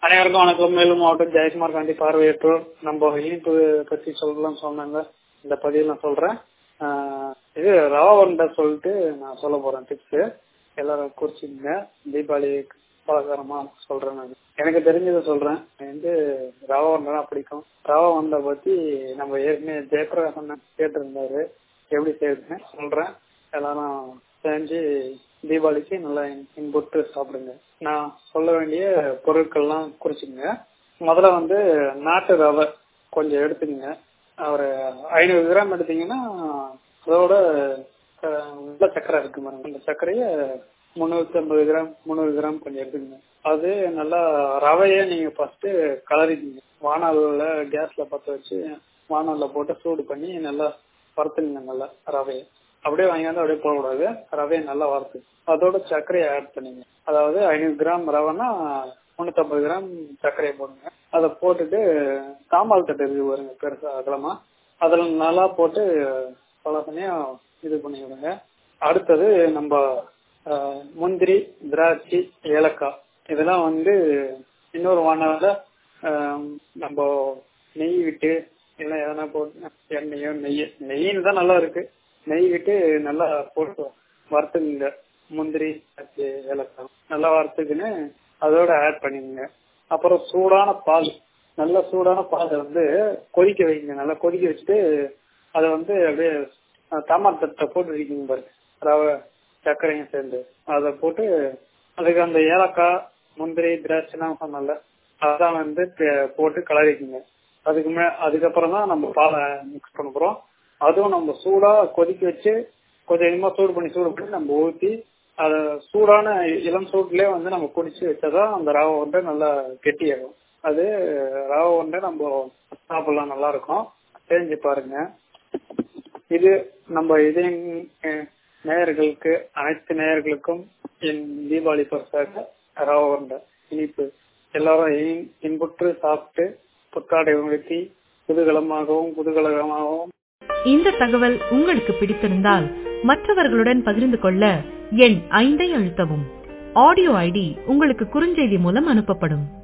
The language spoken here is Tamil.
அனைவருக்கும் வணக்கம் மேலும் மாவட்டம் ஜெயக்குமார் காந்தி பார்வையற்றோர் நம்ம இனிப்பு பத்தி சொல்லலாம் சொன்னாங்க இந்த பதிவில் நான் சொல்றேன் ஆஹ் இது ரவா உருண்டை சொல்லிட்டு நான் சொல்ல போறேன் டிப்ஸ் எல்லாரும் குறிச்சிங்க தீபாவளி பலகாரமா சொல்றேன் நான் எனக்கு தெரிஞ்சதை சொல்றேன் எனக்கு வந்து ரவா உருண்டை தான் பிடிக்கும் ரவா உருண்டை பத்தி நம்ம ஏற்கனவே ஜெயபிரகாசன் கேட்டிருந்தாரு எப்படி செய்யுதுன்னு சொல்றேன் எல்லாரும் செஞ்சு தீபாவளிக்கு நல்லா இன்புட்டு சாப்பிடுங்க நான் சொல்ல வேண்டிய பொருட்கள்லாம் குறிச்சுங்க முதல்ல வந்து நாட்டு ரவை கொஞ்சம் எடுத்துக்கங்க ஒரு ஐநூறு கிராம் எடுத்தீங்கன்னா அதோட அஹ், வெள்ளை சர்க்கரை இருக்கு பாருங்க அந்த சர்க்கரைய முந்நூத்தி ஐம்பது கிராம் முந்நூறு கிராம் கொஞ்சம் எடுத்துக்கங்க அது நல்லா ரவைய நீங்க ஃபர்ஸ்ட் கலரிக்கீங்க வானல்ல கேஸ்ல பத்த வச்சு வானல்ல போட்டு சூடு பண்ணி நல்லா வறுத்துங்க நல்லா ரவைய அப்படியே வாங்கியாந்து அப்படியே போடக்கூடாது ரவையை நல்லா வறுத்து அதோட சர்க்கரையை ஆட் பண்ணிங்க அதாவது ஐநூறு கிராம் ரவைனா முன்னூத்தம்பது கிராம் சர்க்கரையை போடுங்க அதை போட்டுட்டு தாம்பால் தட்டு இருக்கு பாருங்க பெருசா அகலமா அதுல நல்லா போட்டு பலசனையா இது பண்ணி விடுங்க அடுத்தது நம்ம அஹ், முந்திரி திராட்சை ஏலக்காய் இதெல்லாம் வந்து இன்னொரு வானல்ல அஹ், நம்ம நெய் விட்டு இல்லை எதனா போட்டு எண்ணெயோ நெய் நெய்ன்னு தான் நல்லா இருக்கு நெய் விட்டு நல்லா போட்டு வறுத்துக்குங்க முந்திரி திராட்சை ஏலக்காய் நல்லா வறுத்துக்குன்னு அதோட ஆட் பண்ணிடுங்க அப்புறம் சூடான பால் நல்ல சூடான பாலை வந்து கொதிக்க வைங்க நல்லா கொதிக்க வச்சுட்டு அதை வந்து அப்படியே தாமரை தட்டை போட்டு வைக்கிங்க பாருங்க ரவை சர்க்கரையும் சேர்ந்து அதை போட்டு அதுக்கு அந்த ஏலக்காய் முந்திரி திராட்சைலாம் சொன்னல அதான் வந்து பே- போட்டு கலரிக்குங்க அதுக்கு மே அதுக்கப்புறம் தான் நம்ம பாலை மிக்ஸ் பண்ண போறோம் அதுவும் நம்ம சூடா கொதிக்க வச்சு கொஞ்சம் கொஞ்சமா சூடு பண்ணி சூடு பண்ணி நம்ம ஊத்தி அத சூடான இளம் சூட்லயே வந்து நம்ம குடிச்சு வச்சாதான் அந்த ரவை உருண்டை நல்லா கெட்டியாகும் அது ரவை உருண்டை நம்ம சாப்பிடலாம் நல்லா இருக்கும் செஞ்சு பாருங்க இது நம்ம இதே நேயர்களுக்கு அனைத்து நேயர்களுக்கும் என் தீபாவளி பரிசாக ரவை உருண்டை இனிப்பு எல்லாரும் இன்- இன்புற்று சாப்பிட்டு புத்தாடை உடுத்தி குதூகலமாகவும் குதூகலமாகவும் இந்த தகவல் உங்களுக்கு பிடித்திருந்தால் மற்றவர்களுடன் பகிர்ந்து கொள்ள எண் ஐந்தை அழுத்தவும் ஆடியோ ஐடி உங்களுக்கு குறுஞ்செய்தி மூலம் அனுப்பப்படும்